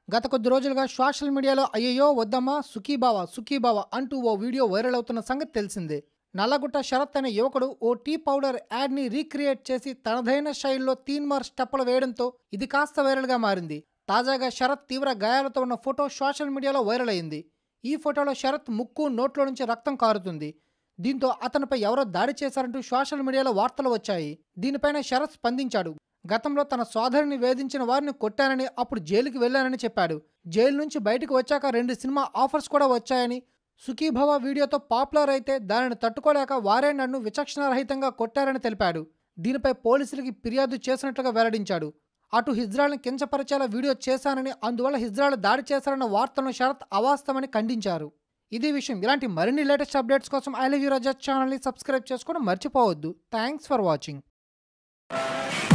గత కొద్ది రోజులుగా సోషల్ మీడియాలో అయ్యయ్యో వద్దమ్మా సుఖీబావ సుఖీబావ అంటూ ఓ వీడియో వైరల్ అవుతున్న సంగతి తెలిసిందే నల్లగుట్ట శరత్ అనే యువకుడు ఓ టీ పౌడర్ యాడ్ని రీక్రియేట్ చేసి తనదైన శైలిలో తీన్మార్ స్టెప్పులు వేయడంతో ఇది కాస్త వైరల్గా మారింది తాజాగా శరత్ తీవ్ర గాయాలతో ఉన్న ఫోటో సోషల్ మీడియాలో వైరల్ అయింది ఈ ఫోటోలో శరత్ ముక్కు నోట్లో నుంచి రక్తం కారుతుంది దీంతో అతనిపై ఎవరో దాడి చేశారంటూ సోషల్ మీడియాలో వార్తలు వచ్చాయి దీనిపైన శరత్ స్పందించాడు గతంలో తన సోదరిని వేధించిన వారిని కొట్టానని అప్పుడు జైలుకి వెళ్ళానని చెప్పాడు జైలు నుంచి బయటకు వచ్చాక రెండు సినిమా ఆఫర్స్ కూడా వచ్చాయని సుఖీభవ వీడియోతో పాపులర్ అయితే దానిని తట్టుకోలేక వారే నన్ను విచక్షణారహితంగా కొట్టారని తెలిపాడు దీనిపై పోలీసులకి ఫిర్యాదు చేసినట్లుగా వెల్లడించాడు అటు హిజ్రాల్ని కించపరిచేలా వీడియో చేశానని అందువల్ల హిజ్రాల్ దాడి చేశారన్న వార్తలను శరత్ అవాస్తవమని ఖండించారు ఇది విషయం ఇలాంటి మరిన్ని లేటెస్ట్ అప్డేట్స్ కోసం ఐ లవ్ యూ రజత్ ఛానల్ని సబ్స్క్రైబ్ చేసుకోవడం మర్చిపోవద్దు థ్యాంక్స్ ఫర్ వాచింగ్